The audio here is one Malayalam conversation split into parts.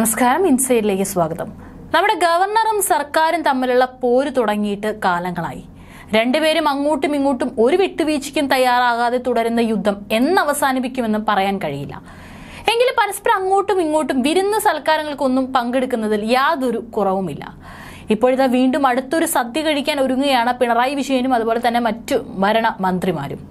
നമസ്കാരം ഇൻസൈഡിലേക്ക് സ്വാഗതം നമ്മുടെ ഗവർണറും സർക്കാരും തമ്മിലുള്ള പോര് തുടങ്ങിയിട്ട് കാലങ്ങളായി രണ്ടുപേരും അങ്ങോട്ടും ഇങ്ങോട്ടും ഒരു വിട്ടുവീഴ്ചയ്ക്കും തയ്യാറാകാതെ തുടരുന്ന യുദ്ധം എന്ന് അവസാനിപ്പിക്കുമെന്നും പറയാൻ കഴിയില്ല എങ്കിലും പരസ്പരം അങ്ങോട്ടും ഇങ്ങോട്ടും വിരുന്ന് സൽക്കാരങ്ങൾക്കൊന്നും പങ്കെടുക്കുന്നതിൽ യാതൊരു കുറവുമില്ല ഇപ്പോഴിതാ വീണ്ടും അടുത്തൊരു സദ്യ കഴിക്കാൻ ഒരുങ്ങുകയാണ് പിണറായി വിജയനും അതുപോലെ തന്നെ മറ്റു ഭരണ മന്ത്രിമാരും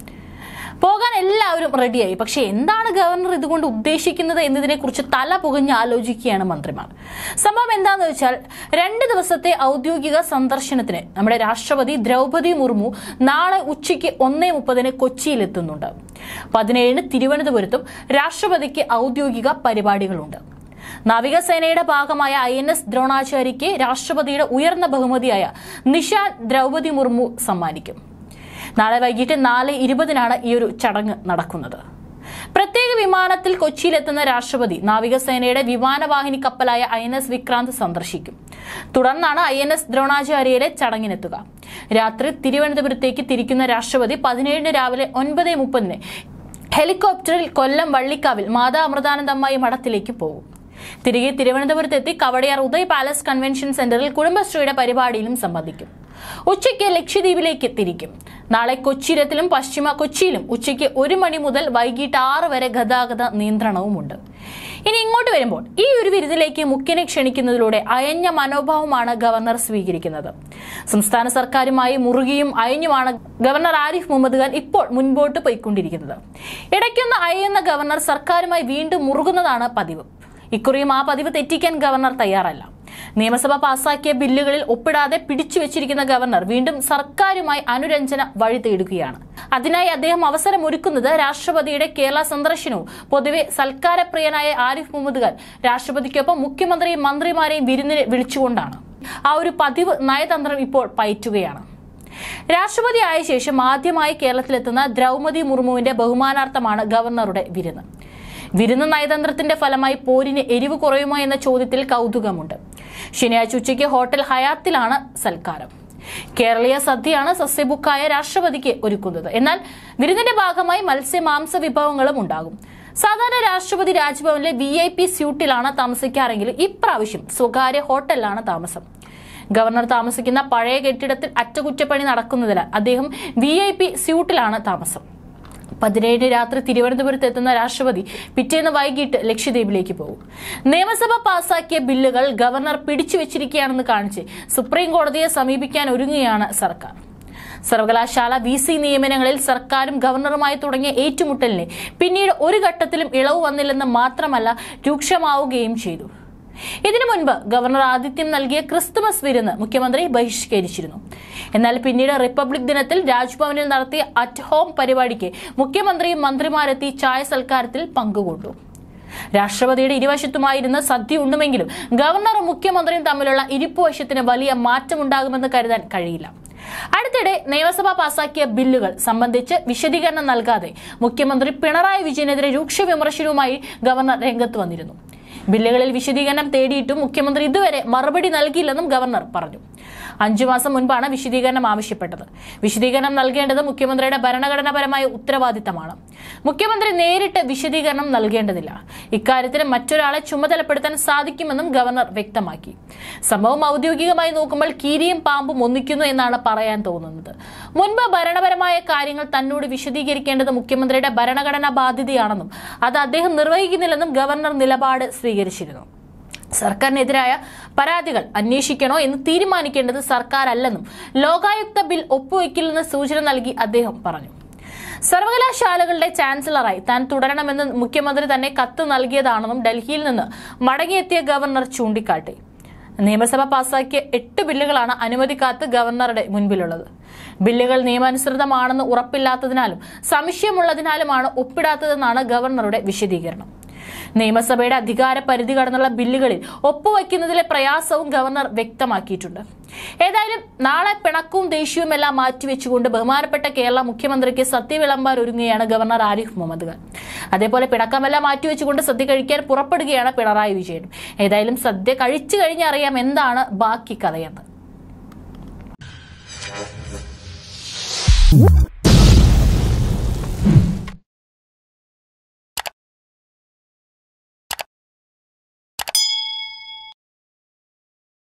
പോകാൻ എല്ലാവരും റെഡിയായി പക്ഷെ എന്താണ് ഗവർണർ ഇതുകൊണ്ട് ഉദ്ദേശിക്കുന്നത് എന്നതിനെ കുറിച്ച് തല പുകഞ്ഞ് ആലോചിക്കുകയാണ് മന്ത്രിമാർ സംഭവം എന്താന്ന് വെച്ചാൽ രണ്ട് ദിവസത്തെ ഔദ്യോഗിക സന്ദർശനത്തിന് നമ്മുടെ രാഷ്ട്രപതി ദ്രൗപതി മുർമു നാളെ ഉച്ചയ്ക്ക് ഒന്നേ മുപ്പതിന് കൊച്ചിയിലെത്തുന്നുണ്ട് പതിനേഴിന് തിരുവനന്തപുരത്തും രാഷ്ട്രപതിക്ക് ഔദ്യോഗിക പരിപാടികളുണ്ട് നാവികസേനയുടെ ഭാഗമായ ഐ എൻ എസ് ദ്രോണാചാര്യയ്ക്ക് രാഷ്ട്രപതിയുടെ ഉയർന്ന ബഹുമതിയായ നിഷാൻ ദ്രൗപതി മുർമു സമ്മാനിക്കും നാളെ വൈകിട്ട് നാല് ഇരുപതിനാണ് ഈ ഒരു ചടങ്ങ് നടക്കുന്നത് പ്രത്യേക വിമാനത്തിൽ കൊച്ചിയിലെത്തുന്ന രാഷ്ട്രപതി നാവികസേനയുടെ വിമാനവാഹിനി കപ്പലായ ഐ എൻ എസ് വിക്രാന്ത് സന്ദർശിക്കും തുടർന്നാണ് ഐ എൻ എസ് ദ്രോണാചാര്യയിലെ ചടങ്ങിനെത്തുക രാത്രി തിരുവനന്തപുരത്തേക്ക് തിരിക്കുന്ന രാഷ്ട്രപതി പതിനേഴിന് രാവിലെ ഒൻപത് മുപ്പതിന് ഹെലികോപ്റ്ററിൽ കൊല്ലം വള്ളിക്കാവിൽ മാതാ അമൃതാനന്ദമ്മായി മഠത്തിലേക്ക് പോകും തിരികെ തിരുവനന്തപുരത്തെത്തി കവടയാർ ഉദയ് പാലസ് കൺവെൻഷൻ സെന്ററിൽ കുടുംബശ്രീയുടെ പരിപാടിയിലും സംബന്ധിക്കും ഉച്ചയ്ക്ക് ലക്ഷദ്വീപിലേക്ക് തിരിക്കും നാളെ കൊച്ചിരത്തിലും പശ്ചിമ കൊച്ചിയിലും ഉച്ചയ്ക്ക് ഒരു മണി മുതൽ വൈകിട്ട് ആറ് വരെ ഗതാഗത നിയന്ത്രണവുമുണ്ട് ഇനി ഇങ്ങോട്ട് വരുമ്പോൾ ഈ ഒരു വിരുന്നിലേക്ക് മുഖ്യനെ ക്ഷണിക്കുന്നതിലൂടെ അയഞ്ഞ മനോഭാവമാണ് ഗവർണർ സ്വീകരിക്കുന്നത് സംസ്ഥാന സർക്കാരുമായി മുറുകിയും അയഞ്ഞുമാണ് ഗവർണർ ആരിഫ് മുഹമ്മദ് ഖാൻ ഇപ്പോൾ മുൻപോട്ട് പോയിക്കൊണ്ടിരിക്കുന്നത് ഇടയ്ക്കൊന്ന് അയയുന്ന ഗവർണർ സർക്കാരുമായി വീണ്ടും മുറുകുന്നതാണ് പതിവ് ഇക്കുറിയും ആ പതിവ് തെറ്റിക്കാൻ ഗവർണർ തയ്യാറല്ല നിയമസഭ പാസാക്കിയ ബില്ലുകളിൽ ഒപ്പിടാതെ പിടിച്ചു വെച്ചിരിക്കുന്ന ഗവർണർ വീണ്ടും സർക്കാരുമായി അനുരഞ്ജന വഴി തേടുകയാണ് അതിനായി അദ്ദേഹം അവസരം ഒരുക്കുന്നത് രാഷ്ട്രപതിയുടെ കേരള സന്ദർശനവും പൊതുവെ സൽക്കാരപ്രിയനായ ആരിഫ് മുഹമ്മദ് ഖാൻ രാഷ്ട്രപതിക്കൊപ്പം മുഖ്യമന്ത്രിയും മന്ത്രിമാരെയും വിരുന്നിന് വിളിച്ചുകൊണ്ടാണ് ആ ഒരു പതിവ് നയതന്ത്രം ഇപ്പോൾ പയറ്റുകയാണ് രാഷ്ട്രപതി ആയ ശേഷം ആദ്യമായി കേരളത്തിലെത്തുന്ന ദ്രൗപതി മുർമുവിന്റെ ബഹുമാനാർത്ഥമാണ് ഗവർണറുടെ വിരുന്ന് വിരുന്ന് നയതന്ത്രത്തിന്റെ ഫലമായി പോരിന് എരിവ് കുറയുമോ എന്ന ചോദ്യത്തിൽ കൗതുകമുണ്ട് ശനിയാഴ്ച ഉച്ചയ്ക്ക് ഹോട്ടൽ ഹയാത്തിലാണ് സൽക്കാരം കേരളീയ സദ്യയാണ് സസ്യബുക്കായ രാഷ്ട്രപതിക്ക് ഒരുക്കുന്നത് എന്നാൽ വിരുന്നിന്റെ ഭാഗമായി മത്സ്യ മാംസ വിഭവങ്ങളും ഉണ്ടാകും സാധാരണ രാഷ്ട്രപതി രാജ്ഭവനിലെ വി ഐ പി സ്യൂട്ടിലാണ് താമസിക്കാറെങ്കിലും ഇപ്രാവശ്യം സ്വകാര്യ ഹോട്ടലിലാണ് താമസം ഗവർണർ താമസിക്കുന്ന പഴയ കെട്ടിടത്തിൽ അറ്റകുറ്റപ്പണി നടക്കുന്നതിനാൽ അദ്ദേഹം വി ഐ പി സ്യൂട്ടിലാണ് താമസം പതിനേഴിന് രാത്രി തിരുവനന്തപുരത്ത് എത്തുന്ന രാഷ്ട്രപതി പിറ്റേന്ന് വൈകിട്ട് ലക്ഷദ്വീപിലേക്ക് പോകും നിയമസഭ പാസാക്കിയ ബില്ലുകൾ ഗവർണർ പിടിച്ചു വെച്ചിരിക്കുകയാണെന്ന് കാണിച്ച് സുപ്രീം കോടതിയെ സമീപിക്കാൻ ഒരുങ്ങുകയാണ് സർക്കാർ സർവകലാശാല വി സി നിയമനങ്ങളിൽ സർക്കാരും ഗവർണറുമായി തുടങ്ങിയ ഏറ്റുമുട്ടലിന് പിന്നീട് ഒരു ഘട്ടത്തിലും ഇളവ് വന്നില്ലെന്ന് മാത്രമല്ല രൂക്ഷമാവുകയും ചെയ്തു ഇതിനു മുൻപ് ഗവർണർ ആദിത്യം നൽകിയ ക്രിസ്തുമസ് വിരുന്ന് മുഖ്യമന്ത്രി ബഹിഷ്കരിച്ചിരുന്നു എന്നാൽ പിന്നീട് റിപ്പബ്ലിക് ദിനത്തിൽ രാജ്ഭവനിൽ നടത്തിയ അറ്റ് ഹോം പരിപാടിക്ക് മുഖ്യമന്ത്രിയും മന്ത്രിമാരെത്തി ചായ സൽക്കാരത്തിൽ പങ്കുകൊണ്ടു രാഷ്ട്രപതിയുടെ ഇരുവശത്തുമായിരുന്ന് സദ്യ ഉണ്ടുമെങ്കിലും ഗവർണറും മുഖ്യമന്ത്രിയും തമ്മിലുള്ള ഇരിപ്പുവശത്തിന് വലിയ മാറ്റമുണ്ടാകുമെന്ന് കരുതാൻ കഴിയില്ല അടുത്തിടെ നിയമസഭ പാസാക്കിയ ബില്ലുകൾ സംബന്ധിച്ച് വിശദീകരണം നൽകാതെ മുഖ്യമന്ത്രി പിണറായി വിജയനെതിരെ രൂക്ഷ വിമർശനവുമായി ഗവർണർ രംഗത്ത് വന്നിരുന്നു ബില്ലുകളിൽ വിശദീകരണം തേടിയിട്ടും മുഖ്യമന്ത്രി ഇതുവരെ മറുപടി നൽകിയില്ലെന്നും ഗവർണർ പറഞ്ഞു അഞ്ചു മാസം മുൻപാണ് വിശദീകരണം ആവശ്യപ്പെട്ടത് വിശദീകരണം നൽകേണ്ടത് മുഖ്യമന്ത്രിയുടെ ഭരണഘടനാപരമായ ഉത്തരവാദിത്തമാണ് മുഖ്യമന്ത്രി നേരിട്ട് വിശദീകരണം നൽകേണ്ടതില്ല ഇക്കാര്യത്തിൽ മറ്റൊരാളെ ചുമതലപ്പെടുത്താൻ സാധിക്കുമെന്നും ഗവർണർ വ്യക്തമാക്കി സംഭവം ഔദ്യോഗികമായി നോക്കുമ്പോൾ കീരിയും പാമ്പും ഒന്നിക്കുന്നു എന്നാണ് പറയാൻ തോന്നുന്നത് മുൻപ് ഭരണപരമായ കാര്യങ്ങൾ തന്നോട് വിശദീകരിക്കേണ്ടത് മുഖ്യമന്ത്രിയുടെ ഭരണഘടനാ ബാധ്യതയാണെന്നും അത് അദ്ദേഹം നിർവഹിക്കുന്നില്ലെന്നും ഗവർണർ നിലപാട് സ്വീകരിച്ചിരുന്നു സർക്കാരിനെതിരായ പരാതികൾ അന്വേഷിക്കണോ എന്ന് തീരുമാനിക്കേണ്ടത് സർക്കാരല്ലെന്നും ലോകായുക്ത ബിൽ ഒപ്പുവെക്കില്ലെന്ന് സൂചന നൽകി അദ്ദേഹം പറഞ്ഞു സർവകലാശാലകളുടെ ചാൻസലറായി താൻ തുടരണമെന്ന് മുഖ്യമന്ത്രി തന്നെ കത്ത് നൽകിയതാണെന്നും ഡൽഹിയിൽ നിന്ന് മടങ്ങിയെത്തിയ ഗവർണർ ചൂണ്ടിക്കാട്ടി നിയമസഭ പാസാക്കിയ എട്ട് ബില്ലുകളാണ് അനുമതി കാത്ത് ഗവർണറുടെ മുൻപിലുള്ളത് ബില്ലുകൾ നിയമാനുസൃതമാണെന്ന് ഉറപ്പില്ലാത്തതിനാലും സംശയമുള്ളതിനാലുമാണ് ഒപ്പിടാത്തതെന്നാണ് ഗവർണറുടെ വിശദീകരണം നിയമസഭയുടെ അധികാര പരിധി കടന്നുള്ള ബില്ലുകളിൽ ഒപ്പുവയ്ക്കുന്നതിലെ പ്രയാസവും ഗവർണർ വ്യക്തമാക്കിയിട്ടുണ്ട് ഏതായാലും നാളെ പിണക്കവും ദേഷ്യവും എല്ലാം മാറ്റിവെച്ചുകൊണ്ട് ബഹുമാനപ്പെട്ട കേരള മുഖ്യമന്ത്രിക്ക് സദ്യ വിളമ്പാൻ ഒരുങ്ങുകയാണ് ഗവർണർ ആരിഫ് മുഹമ്മദ് ഖാൻ അതേപോലെ പിണക്കമെല്ലാം മാറ്റിവെച്ചുകൊണ്ട് സദ്യ കഴിക്കാൻ പുറപ്പെടുകയാണ് പിണറായി വിജയനും ഏതായാലും സദ്യ കഴിച്ചു കഴിഞ്ഞറിയാം എന്താണ് ബാക്കി കഥയെന്ന്